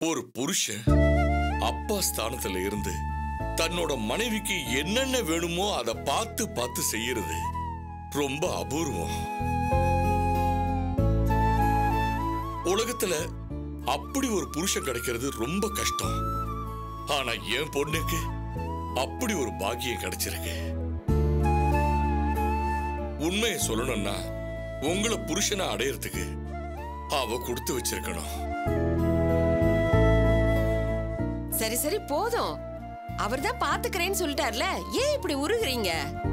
ஒரு புருஷன் அப்பா ஸ்தானத்துல இருந்து தன்னோட மனைவிக்கு என்னென்ன வேணுமோ அதை பார்த்து பார்த்து செய்யறது ரொம்ப அபூர்வம் உலகத்துல அப்படி ஒரு புருஷன் கிடைக்கிறது ரொம்ப கஷ்டம் ஆனா என் பொண்ணுக்கு அப்படி ஒரு பாக்கியம் கிடைச்சிருக்கு உண்மையை சொல்லணும்னா உங்களை புருஷனை அடையறதுக்கு அவ கொடுத்து வச்சிருக்கணும் சரி சரி போதும் அவர்தான் பாத்துக்கிறேன்னு சொல்லிட்டார்ல ஏன் இப்படி உருகுறீங்க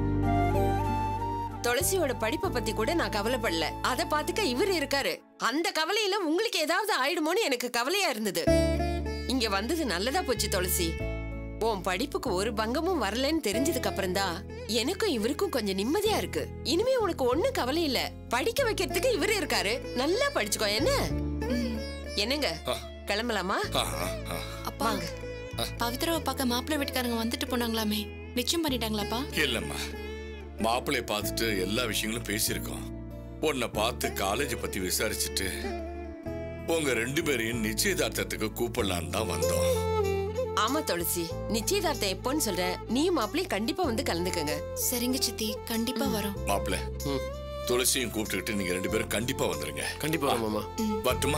துளசியோட படிப்பை பத்தி கூட நான் கவலைப்படல அத பாத்துக்க இவர் இருக்காரு அந்த கவலையில உங்களுக்கு ஏதாவது ஆயிடுமோன்னு எனக்கு கவலையா இருந்தது இங்க வந்தது நல்லதா போச்சு துளசி உன் படிப்புக்கு ஒரு பங்கமும் வரலன்னு தெரிஞ்சதுக்கு அப்புறம் தான் எனக்கும் இவருக்கும் கொஞ்சம் நிம்மதியா இருக்கு இனிமே உனக்கு ஒண்ணு கவலை இல்ல படிக்க வைக்கிறதுக்கு இவர் இருக்காரு நல்லா படிச்சுக்கோ என்ன என்னங்க ஆ. கிளம்பலாமா ஆ, ஆ, ஆ. அப்பா வாங்க பவித்ராவை பார்க்க மாப்பிள்ளை வீட்டுக்காரங்க வந்துட்டு போனாங்களாமே நிச்சயம் பண்ணிட்டாங்களாப்பா இல்லம்மா மாப்பிள்ளைய பார்த்துட்டு எல்லா விஷயங்களும் பேசியிருக்கோம் உன்னை பார்த்து காலேஜ் பத்தி விசாரிச்சுட்டு உங்க ரெண்டு பேரையும் நிச்சயதார்த்தத்துக்கு கூப்பிடலான்னு தான் வந்தோம் ஆமா துளசி நிச்சயதார்த்தம் எப்போன்னு சொல்றேன் நீ மாப்பிள்ளை கண்டிப்பா வந்து கலந்துக்கங்க சரிங்க சித்தி கண்டிப்பா வரோம் மாப்பிள்ளை ம். துளசியும் கூப்பிட்டுக்கிட்டு நீங்க ரெண்டு பேரும் கண்டிப்பா வந்துருங்க கண்டிப்பா வரோம் மாமா வரட்டுமா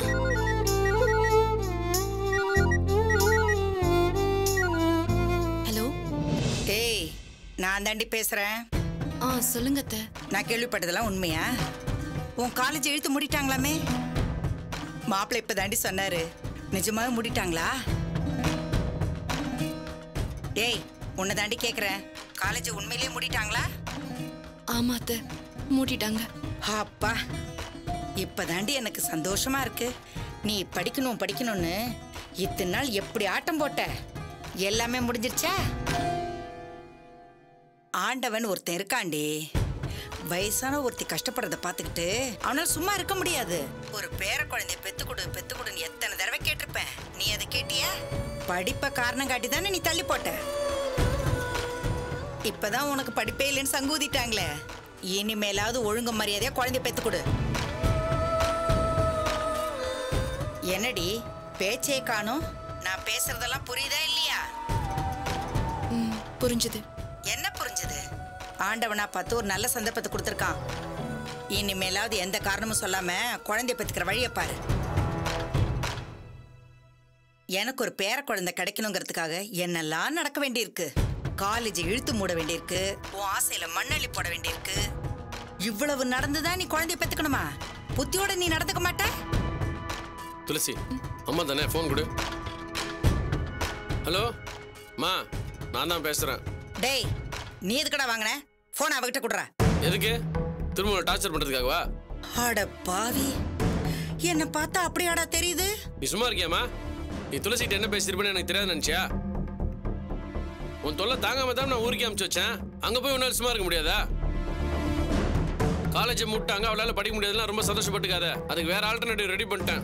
ஹலோ ஏய் நான் தாண்டி பேசுறேன் ஆ சொல்லுங்க அத்தை நான் கேள்விப்பட்டதெல்லாம் உண்மையா உன் காலேஜ் இழுத்து மூடிட்டாங்களாமே மாப்பிள்ளை இப்ப தாண்டி சொன்னாரு நிஜமாவே மூடிட்டாங்களா ஏய் உன்னை தாண்டி கேக்குறேன் காலேஜ் உண்மையிலேயே மூடிட்டாங்களா ஆமா அத்தை மூடிட்டாங்க அப்பா இப்பதாண்டி எனக்கு சந்தோஷமா இருக்கு நீ படிக்கணும் படிக்கணும்னு இத்தனை நாள் எப்படி ஆட்டம் போட்ட எல்லாமே முடிஞ்சிருச்சா ஆண்டவன் ஒருத்தன் இருக்காண்டி வயசான ஒருத்தி கஷ்டப்படுறத பார்த்துக்கிட்டு அவனால சும்மா இருக்க முடியாது ஒரு பேர குழந்தைய பெத்து கொடு பெத்து கொடுன்னு எத்தனை தடவை கேட்டிருப்பேன் நீ அதை கேட்டியா படிப்பை காரணம் காட்டி தானே நீ தள்ளி போட்ட இப்பதான் உனக்கு படிப்பே இல்லைன்னு சங்கூதிட்டாங்களே இனிமேலாவது ஒழுங்கு மரியாதையா குழந்தைய பெத்து கொடு என்னடி பேச்சே காணும் நான் பேசுறதெல்லாம் புரியுதா இல்லையா ம் புரிஞ்சுது என்ன புரிஞ்சது ஆண்டவனா பார்த்து ஒரு நல்ல சந்தர்ப்பத்தை கொடுத்துருக்கான் இனிமேலாவது எந்த காரணமும் சொல்லாம குழந்தைய பெத்துக்கிற வழியை பாரு எனக்கு ஒரு பேர குழந்தை கிடைக்கணுங்கிறதுக்காக என்னெல்லாம் நடக்க வேண்டியிருக்கு காலேஜ் இழுத்து மூட வேண்டியிருக்கு உன் ஆசையில மண்ணள்ளி போட வேண்டியிருக்கு இவ்வளவு நடந்துதான் நீ குழந்தைய பெத்துக்கணுமா புத்தியோட நீ நடந்துக்க மாட்ட துளசி அம்மா தானே ஃபோன் கொடு ஹலோ மா நான் தான் பேசுறேன் டேய் நீ எதுக்கடா வாங்கின போன் அவகிட்ட குடுறா எதுக்கு திரும்ப டார்ச்சர் பண்றதுக்காகவா அட பாவி என்ன பார்த்தா அப்படியாடா தெரியுது நீ சும்மா இருக்கியாம்மா நீ துளசிகிட்ட என்ன பேசியிருப்பேன்னு எனக்கு தெரியாது நினைச்சியா உன் தொல்லை தாங்காம தான் நான் ஊருக்கே அமுச்சு வச்சேன் அங்க போய் உன்னால சும்மா இருக்க முடியாதா காலேஜை முட்டாங்க அவளால படிக்க முடியாதுலாம் ரொம்ப சந்தோஷப்பட்டுக்காத அதுக்கு வேற ஆல்டர்னேட்டிவ் ரெடி பண்ணிட்டேன்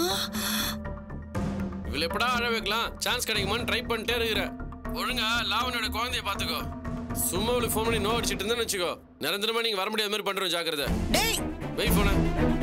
இவளை எப்படா அழ வைக்கலாம் சான்ஸ் கிடைக்குமான்னு ட்ரை பண்ணிட்டே இருக்கிற ஒழுங்கா லாவனோட குழந்தைய பாத்துக்கோ சும்மா அவளுக்கு ஃபோன் பண்ணி நோ அடிச்சிட்டு இருந்தேன்னு வச்சுக்கோ நிரந்தரமா நீங்க வர முடியாத மாதிரி பண்றோம் ஜாக்கிரதை டேய் வெய் போன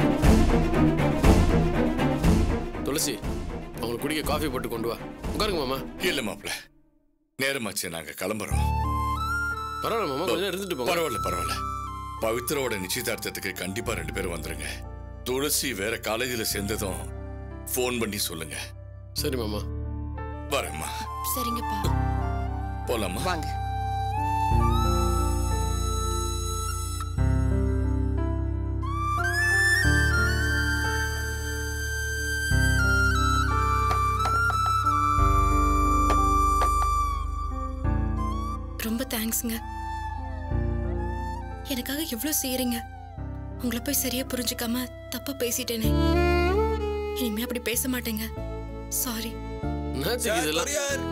துளசி அவங்களுக்கு குடிக்க காஃபி போட்டு கொண்டு வா உட்காருங்க மாமா இல்ல மாப்பிள்ள நேரமாச்சு நாங்க கிளம்புறோம் பரவாயில்ல மாமா கொஞ்சம் நேரம் இருந்துட்டு போங்க பரவாயில்ல பரவாயில்ல பவித்ராவோட நிச்சயதார்த்தத்துக்கு கண்டிப்பா ரெண்டு பேரும் வந்துருங்க துளசி வேற காலேஜ்ல சேர்ந்ததும் ஃபோன் பண்ணி சொல்லுங்க சரி மாமா வரேம்மா சரிங்கப்பா போலாமா வாங்க ரொம்ப தேங்க்ஸுங்க எனக்காக எவ்வளோ செய்யறீங்க உங்களை போய் சரியா புரிஞ்சுக்காம தப்பா பேசிட்டேனே இனிமே அப்படி பேச மாட்டேங்க சாரி என்னாச்சுக்கு இதெல்லாம்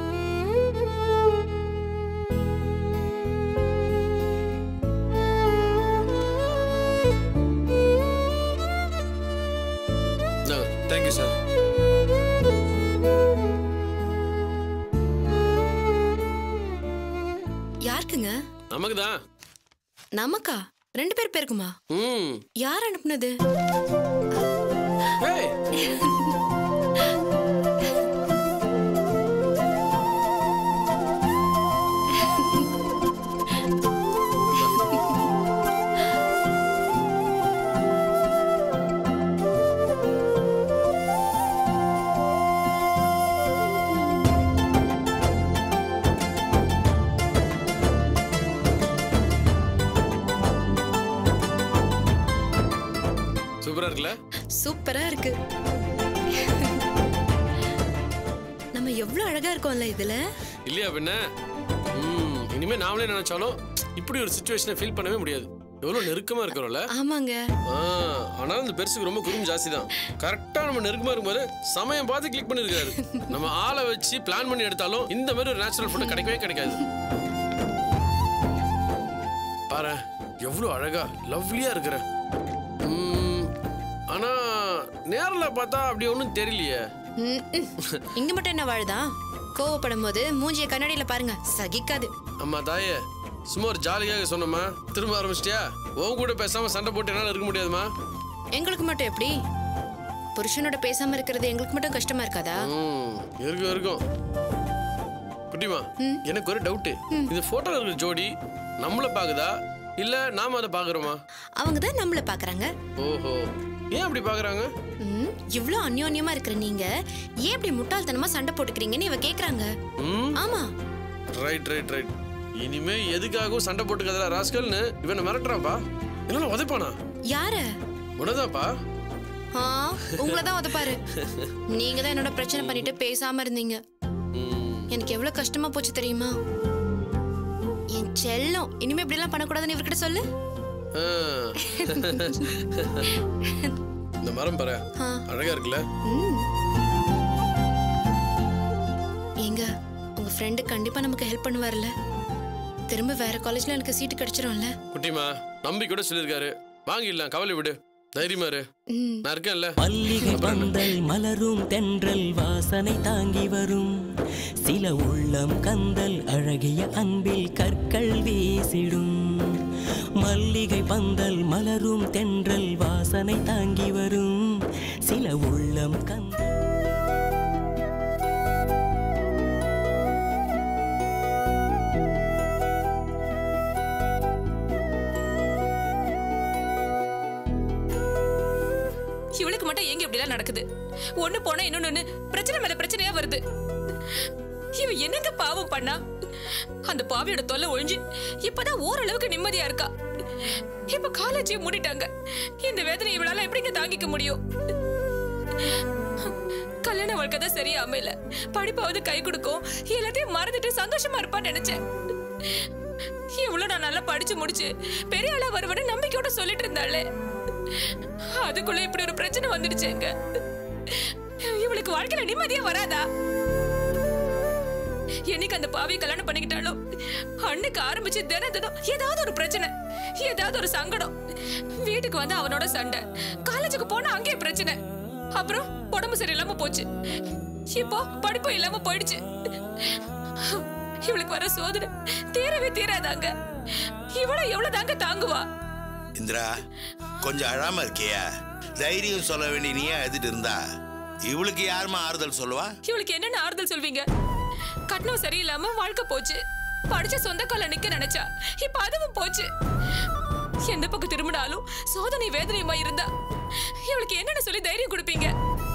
இந்தாங்க. தேங்க்யூ சார் யாருக்குங்க நமக்கு தான் நமக்கா ரெண்டு பேர் பேருக்குமா ம் யார் அனுப்புனது ஏய் சூப்பரா இருக்குல்ல சூப்பரா இருக்கு நம்ம எவ்வளவு அழகா இருக்கோம்ல இதுல இல்லையா பின்ன ம், இனிமே நாமளே நினைச்சாலும் இப்படி ஒரு சுச்சுவேஷனை ஃபீல் பண்ணவே முடியாது எவ்வளவு நெருக்கமா இருக்கிறோம்ல ஆமாங்க ஆ, ஆனாலும் இந்த பெருசுக்கு ரொம்ப குறும் ஜாஸ்தி தான் கரெக்டா நம்ம நெருக்கமா இருக்கும்போது சமயம் பார்த்து கிளிக் பண்ணிருக்காரு நம்ம ஆளை வச்சு பிளான் பண்ணி எடுத்தாலும் இந்த மாதிரி ஒரு நேச்சுரல் ஃபுட் கிடைக்கவே கிடைக்காது பாரு எவ்வளவு அழகா லவ்லியா இருக்கிற ம், ஆனா நேர்ல பார்த்தா அப்படி ஒன்றும் தெரியலையே ம், ம். இங்க மட்டும் என்ன வாழுதா கோவப்படும் போது மூஞ்சிய கண்ணாடியில பாருங்க சகிக்காது அம்மா தாயே சும்மா ஒரு ஜாலியாக சொன்னம்மா திரும்ப ஆரம்பிச்சிட்டியா உன் கூட பேசாம சண்டை போட்டு என்னால இருக்க முடியாதுமா எங்களுக்கு மட்டும் எப்படி புருஷனோட பேசாம இருக்கிறது எங்களுக்கு மட்டும் கஷ்டமா இருக்காதா ம் இருக்கும் இருக்கும் குட்டிமா எனக்கு ஒரு டவுட்டு இந்த போட்டோல இருக்கிற ஜோடி நம்மள பாக்குதா இல்ல நாம அதை பாக்குறோமா அவங்க தான் நம்மள பாக்குறாங்க ஓஹோ ஏன் அப்படி பாக்குறாங்க ம், இவ்ளோ அந்யோன்யமா இருக்கிற நீங்க ஏன் இப்படி முட்டாள்தனமா சண்டை போட்டுக்கிறீங்கன்னு இவ கேக்குறாங்க ம் ஆமா ரைட் ரைட் ரைட் இனிமே எதுக்காகவும் சண்டை போட்டுக்காதடா ராஸ்கல்னு இவனை மிரட்டுறான்ப்பா இல்லைன்னா உதைப்பானா யார உனதான்ப்பா ஆ உங்களை தான் உதப்பாரு நீங்க தான் என்னோட பிரச்சனை பண்ணிட்டு பேசாம இருந்தீங்க ம் எனக்கு எவ்வளவு கஷ்டமா போச்சு தெரியுமா என் செல்லம் இனிமே இப்படி எல்லாம் பண்ணக்கூடாதுன்னு இவர்கிட்ட சொல்லு ஆ. இந்த மரம் பாரு ஆ. அழகா இருக்குல்ல ம். ஏங்க உங்க ஃப்ரெண்டு கண்டிப்பா நமக்கு ஹெல்ப் பண்ணுவார்ல திரும்ப வேற காலேஜ்ல எனக்கு சீட்டு கிடைச்சிரும்ல குட்டிமா நம்பிக்கையோட சொல்லியிருக்காரு வாங்கிடலாம் கவலை விடு தைரியமா இரு ம் நான் இருக்கேன்ல மல்லிகை பந்தல் மலரும் தென்றல் வாசனை தாங்கி வரும் சில உள்ளம் கந்தல் அழகிய அன்பில் கற்கள் வீசிடும் மல்லிகை பந்தல் மலரும் தென்றல் வாசனை தாங்கி வரும் சில உள்ளம் கந்தல் இவளுக்கு மட்டும் எங்க இப்படி எல்லாம் நடக்குது ஒண்ணு போனா இன்னொன்னு பிரச்சனை மேல பிரச்சனையா வருது இவ என்னங்க பாவம் பண்ணா அந்த பாவியோட தொல்லை ஒழிஞ்சு இப்பதான் ஓரளவுக்கு நிம்மதியா இருக்கா இப்ப காலேஜையும் மூடிட்டாங்க இந்த வேதனை இவளால எப்படிங்க தாங்கிக்க முடியும் கல்யாண வாழ்க்கை தான் சரியா அமையல படிப்பாவது கை கொடுக்கும் எல்லாத்தையும் மறந்துட்டு சந்தோஷமா இருப்பான்னு நினைச்சேன் இவ்வளவு நான் நல்லா படிச்சு முடிச்சு பெரிய ஆளா வருவேன்னு நம்பிக்கையோட சொல்லிட்டு இருந்தாளே அதுக்குள்ள இப்படி ஒரு பிரச்சனை வந்துடுச்சுங்க இவளுக்கு வாழ்க்கையில நிம்மதியா வராதா என்னைக்கு அந்த பாவியை கல்யாணம் பண்ணிக்கிட்டாலோ அன்னைக்கு ஆரம்பிச்சு தினம் தினம் ஏதாவது ஒரு பிரச்சனை ஏதாவது ஒரு சங்கடம் வீட்டுக்கு வந்து அவனோட சண்டை காலேஜுக்கு போனா அங்கேயே பிரச்சனை அப்புறம் உடம்பு சரியில்லாம போச்சு இப்போ படிப்பு இல்லாம போயிடுச்சு இவளுக்கு வர சோதனை தீரவே தீராதாங்க இவளும் எவ்வளவு தாங்க தாங்குவா இந்திரா கொஞ்சம் அழாம இருக்கியா தைரியம் சொல்ல வேண்டிய நீ எழுதிட்டு இருந்தா இவளுக்கு யாருமா ஆறுதல் சொல்லுவா இவளுக்கு என்னென்ன ஆறுதல் சொல்வீங்க கட்னம் சரியில்லாம வாழ்க்கை போச்சு படிச்ச சொந்த கால நிக்க நினைச்சா இப்ப அதுவும் போச்சு எந்த பக்கம் திரும்பினாலும் சோதனை வேதனையுமா இருந்தா இவளுக்கு என்னென்ன சொல்லி தைரியம் கொடுப்பீங்க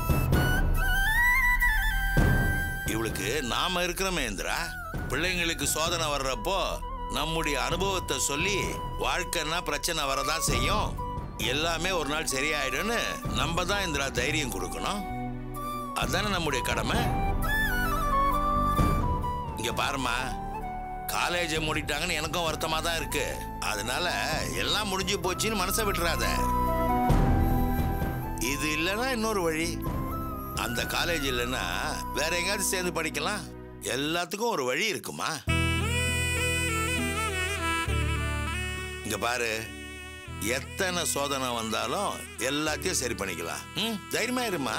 இவளுக்கு நாம இருக்கிறோமே இந்திரா பிள்ளைங்களுக்கு சோதனை வர்றப்போ நம்முடைய அனுபவத்தை சொல்லி வாழ்க்கைன்னா பிரச்சனை வரதான் செய்யும் எல்லாமே ஒரு நாள் சரியாயிடும்னு நம்ம தான் இந்திரா தைரியம் கொடுக்கணும் அதுதானே நம்முடைய கடமை இங்க பாருமா காலேஜை மூடிட்டாங்கன்னு எனக்கும் வருத்தமா தான் இருக்கு அதனால எல்லாம் முடிஞ்சு போச்சுன்னு மனசை விட்டுறாத இது இல்லைன்னா இன்னொரு வழி அந்த காலேஜ் இல்லைன்னா வேற எங்கேயாவது சேர்ந்து படிக்கலாம் எல்லாத்துக்கும் ஒரு வழி இருக்குமா இங்க பாரு எத்தனை சோதனை வந்தாலும் எல்லாத்தையும் சரி பண்ணிக்கலாம் ம் தைரியமா இருமா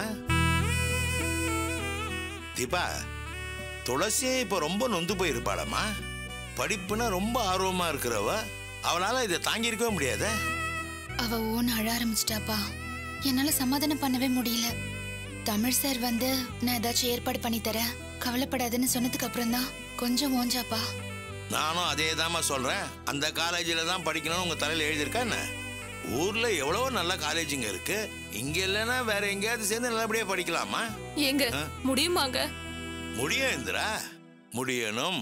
தீபா துளசியே இப்ப ரொம்ப நொந்து போயிருப்பாளம்மா படிப்புனா ரொம்ப ஆர்வமா இருக்கிறவ அவளால இதை தாங்கியிருக்கவே முடியாதே அவ ஓன் அழ ஆரம்பிச்சிட்டாப்பா என்னால சமாதானம் பண்ணவே முடியல தமிழ் சார் வந்து நான் ஏதாச்சும் ஏற்பாடு பண்ணி தரேன் கவலைப்படாதுன்னு சொன்னதுக்கு அப்புறம் தான் கொஞ்சம் ஓஞ்சாப்பா நானும் அதே சொல்றேன் அந்த காலேஜில் தான் படிக்கணும்னு உங்க தலையில எழுதியிருக்கா என்ன ஊர்ல எவ்வளவோ நல்ல காலேஜுங்க இருக்கு இங்க இல்லைன்னா வேற எங்கேயாவது சேர்ந்து நல்லபடியா படிக்கலாமா ஏங்க முடியுமாங்க முடியும் இந்திரா முடியணும்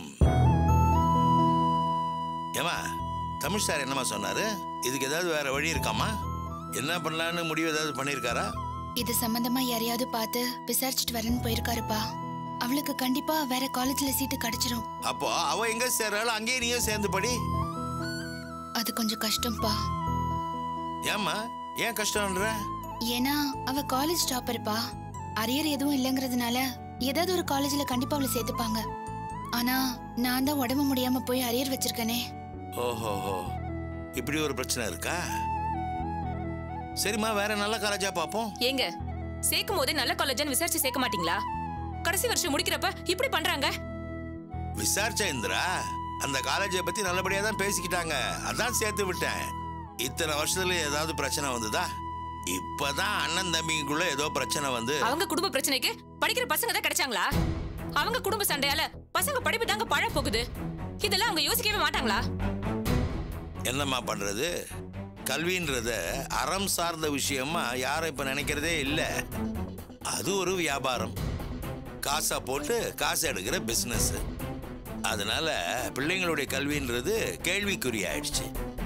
ஏமா தமிழ் சார் என்னம்மா சொன்னாரு இதுக்கு ஏதாவது வேற வழி இருக்காமா என்ன பண்ணலான்னு முடிவு ஏதாவது பண்ணியிருக்காரா இது சம்பந்தமா யாரையாவது பார்த்து விசாரிச்சுட்டு வரேன்னு போயிருக்காருப்பா அவளுக்கு கண்டிப்பா வேற காலேஜ்ல சீட்டு கிடைச்சிரும் அப்போ அவ எங்க சேர்றாளோ அங்கேயே நீயும் சேர்ந்து படி அது கொஞ்சம் கஷ்டம்ப்பா ஏம்மா ஏன் கஷ்டம்ன்ற ஏன்னா அவ காலேஜ் டாப்பர்ப்பா அரியர் எதுவும் இல்லைங்கிறதுனால ஏதாவது ஒரு காலேஜ்ல கண்டிப்பா அவளை சேர்த்துப்பாங்க ஆனா நான் தான் உடம்பு முடியாம போய் அரியர் வச்சிருக்கேனே ஓஹோஹோ இப்படி ஒரு பிரச்சனை இருக்கா சரிம்மா வேற நல்ல காலேஜா பார்ப்போம் ஏங்க சேர்க்கும் போதே நல்ல காலேஜ்னு விசாரிச்சு சேர்க்க மாட்டீங்களா கடைசி வருஷம் முடிக்கிறப்ப இப்படி பண்றாங்க விசாரிச்ச இந்திரா அந்த காலேஜை பத்தி நல்லபடியா தான் பேசிக்கிட்டாங்க அதான் சேர்த்து விட்டேன் இத்தனை வருஷத்துல ஏதாவது பிரச்சனை வந்ததா இப்பதான் அண்ணன் தம்பிக்குள்ள ஏதோ பிரச்சனை வந்து அவங்க குடும்ப பிரச்சனைக்கு படிக்கிற பசங்க தான் கிடைச்சாங்களா அவங்க குடும்ப சண்டையால பசங்க படிப்பு தாங்க பழ போகுது இதெல்லாம் அவங்க யோசிக்கவே மாட்டாங்களா என்னம்மா பண்றது கல்வின்றத அறம் சார்ந்த விஷயமா யாரும் இப்ப நினைக்கிறதே இல்ல அது ஒரு வியாபாரம் காசா போட்டு காசு எடுக்கிற பிசினஸ் அதனால பிள்ளைங்களுடைய கல்வின்றது கேள்விக்குறி ஆயிடுச்சு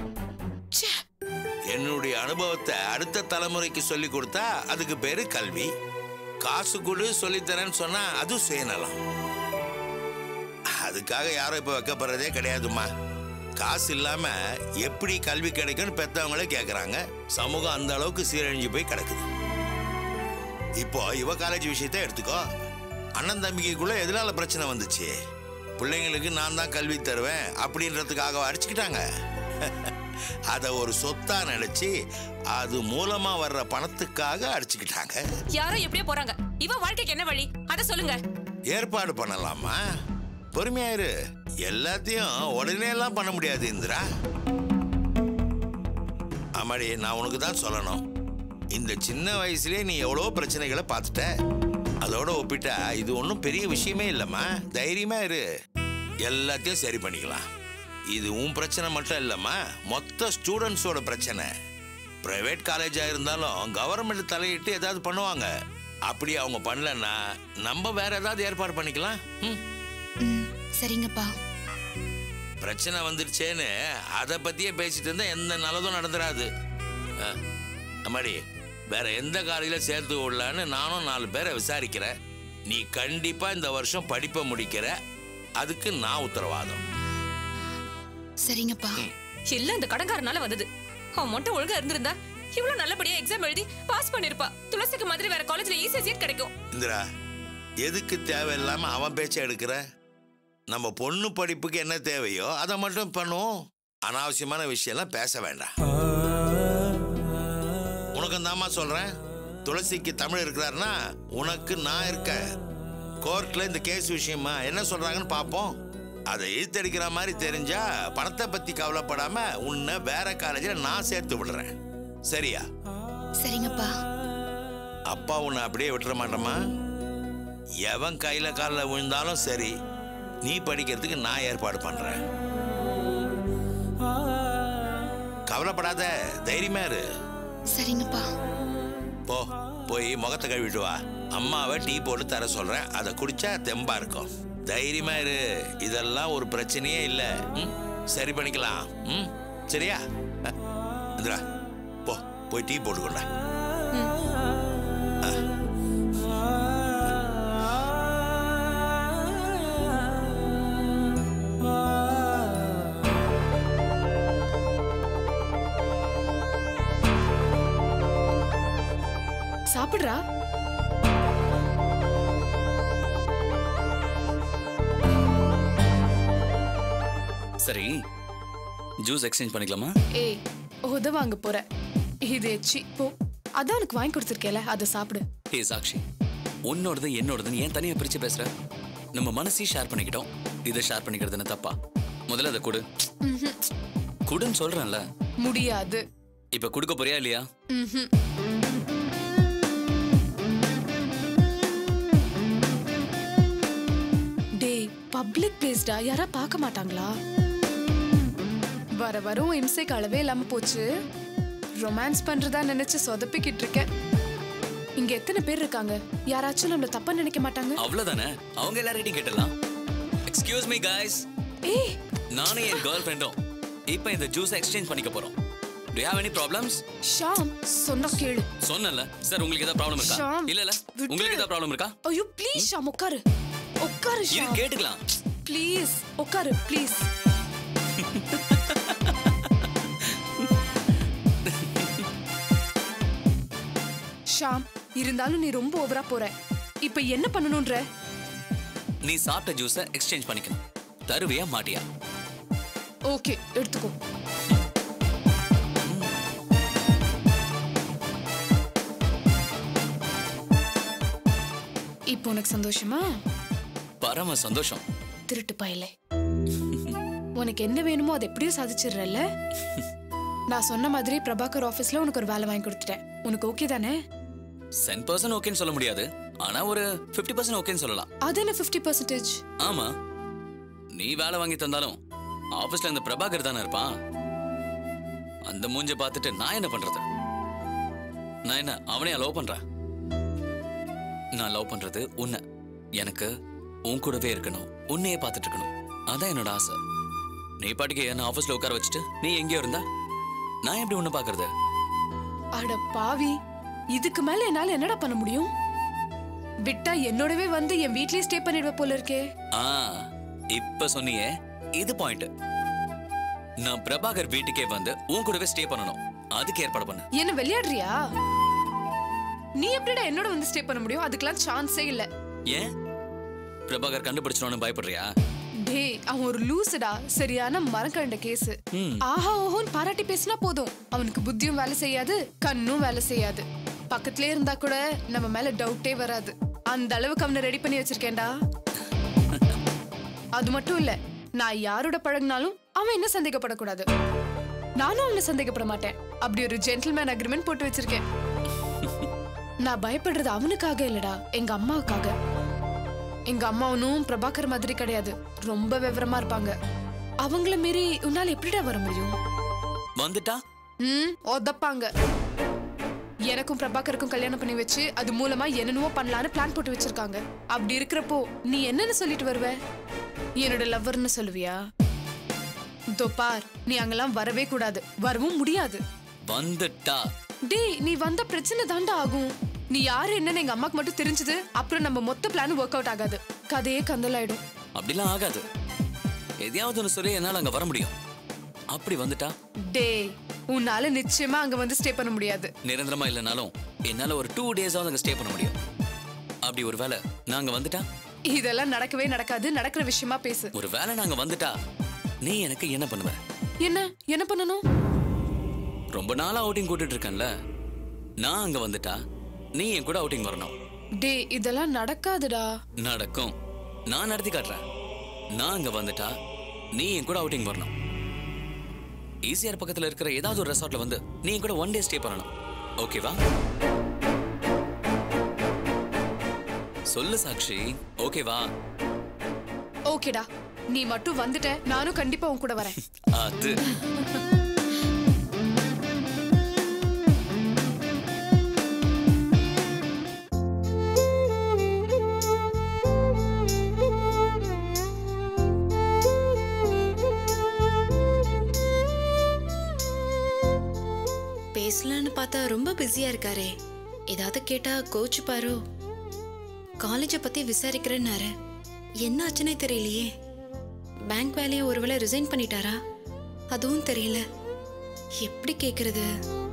என்னுடைய அனுபவத்தை அடுத்த தலைமுறைக்கு சொல்லி கொடுத்தா அதுக்கு பேரு கல்வி காசு கொடு சொல்லித்தரேன்னு சொன்னா அது சுயநலம் அதுக்காக யாரும் இப்ப வைக்கப்படுறதே கிடையாதும்மா காசு இல்லாம எப்படி கல்வி கிடைக்கும்னு பெத்தவங்களே கேக்குறாங்க சமூகம் அந்த அளவுக்கு சீரழிஞ்சு போய் கிடக்குது இப்போ இவ காலேஜ் விஷயத்தை எடுத்துக்கோ அண்ணன் தம்பிக்குள்ள எதனால பிரச்சனை வந்துச்சு பிள்ளைங்களுக்கு நான் தான் கல்வி தருவேன் அப்படின்றதுக்காக அடிச்சுக்கிட்டாங்க அதை ஒரு சொத்தா நினைச்சு அது மூலமா வர்ற பணத்துக்காக அடிச்சுக்கிட்டாங்க யாரோ எப்படியோ போறாங்க இவன் வாழ்க்கைக்கு என்ன வழி அத சொல்லுங்க ஏற்பாடு பண்ணலாமா பொறுமையா இரு எல்லாத்தையும் உடனே எல்லாம் பண்ண முடியாது இந்திரா ஆமாடி நான் உனக்கு தான் சொல்லணும் இந்த சின்ன வயசுலயே நீ எவ்வளோ பிரச்சனைகளை பார்த்துட்ட அதோட ஒப்பிட்டா இது ஒன்றும் பெரிய விஷயமே இல்லைம்மா தைரியமா இரு எல்லாத்தையும் சரி பண்ணிக்கலாம் இது உன் பிரச்சனை மட்டும் இல்லைம்மா மொத்த ஸ்டூடெண்ட்ஸோட பிரச்சனை பிரைவேட் காலேஜாக இருந்தாலும் கவர்மெண்ட் தலையிட்டு ஏதாவது பண்ணுவாங்க அப்படி அவங்க பண்ணலன்னா நம்ம வேற ஏதாவது ஏற்பாடு பண்ணிக்கலாம் ம் ம் சரிங்கப்பா பிரச்சனை வந்துருச்சேன்னு அதை பத்தியே பேசிட்டு இருந்தா எந்த நல்லதும் நடந்துராது ஆ, அம்மாடி வேற எந்த காலையில சேர்த்து விடலான்னு நானும் நாலு பேரை விசாரிக்கிறேன் நீ கண்டிப்பா இந்த வருஷம் படிப்பை முடிக்கிற அதுக்கு நான் உத்தரவாதம் சரிங்கப்பா எல்லாம் இந்த கடன்காரனால வந்தது அவன் மட்டும் ஒழுங்கா இருந்திருந்தா இவ்வளவு நல்லபடியா எக்ஸாம் எழுதி பாஸ் பண்ணிருப்பா துளசிக்கு மாதிரி வேற காலேஜ்ல ஈஸியா சீட் கிடைக்கும் இந்திரா எதுக்கு தேவையில்லாம அவன் பேச்சை எடுக்கிற நம்ம பொண்ணு படிப்புக்கு என்ன தேவையோ அதை மட்டும் பண்ணுவோம் அனாவசியமான விஷயம்லாம் பேச வேண்டாம் உனக்கு தாம்மா சொல்றேன் துளசிக்கு தமிழ் இருக்கிறாருன்னா உனக்கு நான் இருக்கேன் கோர்ட்ல இந்த கேஸ் விஷயமா என்ன சொல்றாங்கன்னு பார்ப்போம் அதை இழுத்தடிக்கிற மாதிரி தெரிஞ்சா பணத்தை பத்தி கவலைப்படாம உன்னை வேற காலேஜில் நான் சேர்த்து விடுறேன் சரியா சரிங்கப்பா அப்பா உன்னை அப்படியே விட்டுற மாட்டோமா எவன் கையில காலில் விழுந்தாலும் சரி நீ படிக்கிறதுக்கு நான் ஏற்பாடு பண்றேன் கவலைப்படாத தைரியமா இரு சரிங்கப்பா போ போய் முகத்தை கழுவிட்டு வா அம்மாவை டீ போட்டு தர சொல்றேன் அதை குடிச்சா தெம்பா இருக்கும் தைரியமா இரு இதெல்லாம் ஒரு பிரச்சனையே இல்லை ம் சரி பண்ணிக்கலாம் ம் சரியா அஹ், இந்திரா போ போய் டீ போட்டுக்கொண்டா சாப்பிடுறா சரி ஜூஸ் எக்ஸ்சேஞ்ச் பண்ணிக்கலாமா ஏய் உத வாங்க போற இது எச்சி போ அதான் உனக்கு வாங்கி கொடுத்துருக்கேல அதை சாப்பிடு ஹே சாக்ஷி உன்னோடது என்னோடதுன்னு ஏன் தனியா பிரிச்சு பேசுற நம்ம மனசையும் ஷேர் பண்ணிக்கிட்டோம் இதை ஷேர் பண்ணிக்கிறது என்ன தப்பா முதல்ல அதை கொடு ம்ஹும். குடுன்னு சொல்றேன்ல முடியாது இப்ப கொடுக்க போறியா இல்லையா ம்ஹும். டேய் பப்ளிக் பிளேஸ்டா யாரா பார்க்க மாட்டாங்களா வர வரும் இம்சைக்கு அளவே இல்லாம போச்சு ரொமான்ஸ் பண்றதா நினைச்சு சொதப்பிக்கிட்டு இருக்கேன் இங்க எத்தனை பேர் இருக்காங்க யாராச்சும் நம்மள தப்பா நினைக்க மாட்டாங்க அவ்வளவுதானே அவங்க எல்லார்கிட்டையும் கேட்டலாம் எக்ஸ்கியூஸ் மீ guys ஏய் நானும் என் கேர்ள் ஃப்ரெண்டும் இப்போ இந்த ஜூஸ் எக்ஸ்சேஞ்ச் பண்ணிக்க போறோம் to have any problems Sham சொன்னா கேளு சொன்னல சார் உங்களுக்கு ஏதாவது ப்ராப்ளம் இருக்கா ஷாம், இல்ல இல்ல விட்டு. உங்களுக்கு ஏதாவது ப்ராப்ளம் இருக்கா ஐயோ ப்ளீஸ் ஷாம் உட்காரு உட்காரு இரு ஷாம் கேட்டுக்கலாம் ப்ளீஸ் உட்காரு ப்ளீஸ் ஷாம் இருந்தாலும் நீ ரொம்ப ஓவரா போற இப்ப என்ன பண்ணணும்ன்ற நீ சாப்பிட்ட ஜூஸை எக்ஸ்சேஞ்ச் பண்ணிக்கணும் தருவியா மாட்டியா ஓகே எடுத்துக்கோ இப்போ உனக்கு சந்தோஷமா பரம சந்தோஷம் திருட்டு பயலே உனக்கு என்ன வேணுமோ அதை எப்படியோ சாதிச்சிடுறல்ல நான் சொன்ன மாதிரி பிரபாகர் ஆபீஸ்ல உனக்கு ஒரு வேலை வாங்கி கொடுத்துட்டேன் உனக்கு ஓகே தானே சென் பர்சன்ட் ஓகேன்னு சொல்ல முடியாது ஆனா ஒரு 50% பர்சன்ட் ஓகேன்னு சொல்லலாம் அது என்ன ஃபிஃப்டி பர்சன்டேஜ் ஆமா நீ வேலை வாங்கி தந்தாலும் ஆபீஸ்ல இந்த பிரபாகர் தானே இருப்பான் அந்த மூஞ்ச பார்த்துட்டு நான் என்ன பண்றது நான் என்ன அவனையா லவ் பண்றேன் நான் லவ் பண்றது உன்னை எனக்கு உன் கூடவே இருக்கணும் உன்னையே பார்த்துட்டு இருக்கணும் அதான் என்னோட ஆசை நீ பாட்டுக்கு என்ன ஆபீஸ்ல உட்கார வச்சுட்டு நீ எங்கேயோ இருந்தா நான் எப்படி உன்னை பாக்குறது அட பாவி இதுக்கு மேல என்னால என்னடா பண்ண முடியும் விட்டா என்னோடவே வந்து என் வீட்லயே ஸ்டே பண்ணிடுவ போல இருக்கே ஆ இப்ப சொன்னியே இது பாயிண்ட் நான் பிரபாகர் வீட்டுக்கே வந்து உன் கூடவே ஸ்டே பண்ணணும் அதுக்கு ஏற்பாடு பண்ணு என்ன விளையாடுறியா நீ எப்படிடா என்னோட வந்து ஸ்டே பண்ண முடியும் அதுக்கெல்லாம் சான்ஸே இல்ல ஏன் பிரபாகர் கண்டுபிடிச்சிடணும் பயப்படுறியா டேய் அவன் ஒரு லூசுடா சரியான மரக்கண்ட கேஸ் ம். ஆஹா ஓஹோன்னு பாராட்டி பேசினா போதும் அவனுக்கு புத்தியும் வேலை செய்யாது கண்ணும் வேலை செய்யாது பக்கத்திலே இருந்தா கூட நம்ம மேல டவுட்டே வராது அந்த அளவுக்கு அவனை ரெடி பண்ணி வச்சிருக்கேன்டா அது மட்டும் இல்ல நான் யாரோட பழகினாலும் அவன் என்ன சந்தேகப்படக்கூடாது நானும் அவனை சந்தேகப்பட மாட்டேன் அப்படி ஒரு ஜென்டில்மேன் அக்ரிமெண்ட் போட்டு வச்சிருக்கேன் நான் பயப்படுறது அவனுக்காக இல்லடா எங்க அம்மாவுக்காக எங்க அம்மாவனும் பிரபாகர் மாதிரி கிடையாது ரொம்ப விவரமா இருப்பாங்க அவங்கள மீறி உன்னால எப்படிடா வர முடியும் வந்துட்டா ம் ஒதப்பாங்க எனக்கும் பிரபாகருக்கும் கல்யாணம் பண்ணி வச்சு அது மூலமா என்னென்னவோ பண்ணலான்னு பிளான் போட்டு வச்சிருக்காங்க அப்படி இருக்கிறப்போ நீ என்னன்னு சொல்லிட்டு வருவ என்னோட லவ்வர்னு சொல்லுவியா இதோ பார் நீ அங்கெல்லாம் வரவே கூடாது வரவும் முடியாது வந்துட்டா டேய் நீ வந்த பிரச்சனை தாண்டா ஆகும் நீ யாரு என்னன்னு எங்க அம்மாக்கு மட்டும் தெரிஞ்சது அப்புறம் நம்ம மொத்த பிளான் ஒர்க் அவுட் ஆகாது கதையே கந்தலாயிடும் அப்படிலாம் ஆகாது எதையாவது ஒன்று சொல்லி என்னால் அங்கே வர முடியும் அப்படி வந்துட்டா டேய் உன்னால நிச்சயமா அங்க வந்து ஸ்டே பண்ண முடியாது நிரந்தரமா இல்லைனாலும் என்னால் ஒரு டூ டேஸாவது அங்கே ஸ்டே பண்ண முடியும் அப்படி ஒரு வேலை நாங்க வந்துட்டா இதெல்லாம் நடக்கவே நடக்காது நடக்கிற விஷயமா பேசு ஒரு வேலை நாங்க வந்துட்டா நீ எனக்கு என்ன பண்ணுவ என்ன என்ன பண்ணணும் ரொம்ப நாளா அவுட்டிங் கூட்டிட்டு இருக்கேன்ல நான் அங்க வந்துட்டா நீ என் கூட அவுட்டிங் வரணும் டேய் இதெல்லாம் நடக்காதுடா நடக்கும் நான் நடத்தி காட்டுறேன் நான் அங்க வந்துட்டா நீ என் கூட அவுட்டிங் வரணும் ஈசிஆர் பக்கத்துல இருக்கிற ஏதாவது ஒரு ரெசார்ட்ல வந்து நீ என் கூட ஒன் டே ஸ்டே பண்ணணும் ஓகேவா சொல்லு சாக்ஷி ஓகேவா ஓகேடா நீ மட்டும் வந்துட்ட நானும் கண்டிப்பா உன் கூட வரேன் அது பேசலான்னு பார்த்தா ரொம்ப பிஸியா இருக்காரே ஏதாவது கேட்டா கோச்சுப்பாரோ காலேஜை பத்தி விசாரிக்கிறேன்னாரு என்ன ஆச்சுன்னே தெரியலையே பேங்க் வேலையை ஒருவேளை ரிசைன் பண்ணிட்டாரா அதுவும் தெரியல எப்படி கேக்குறது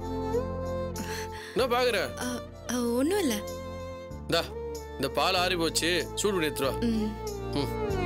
என்ன பாக்குற ஒன்றும் இல்லை இந்தா இந்த பால் ஆறி போச்சு சூடு பண்ணி எடுத்துட்டு வா ம் ம்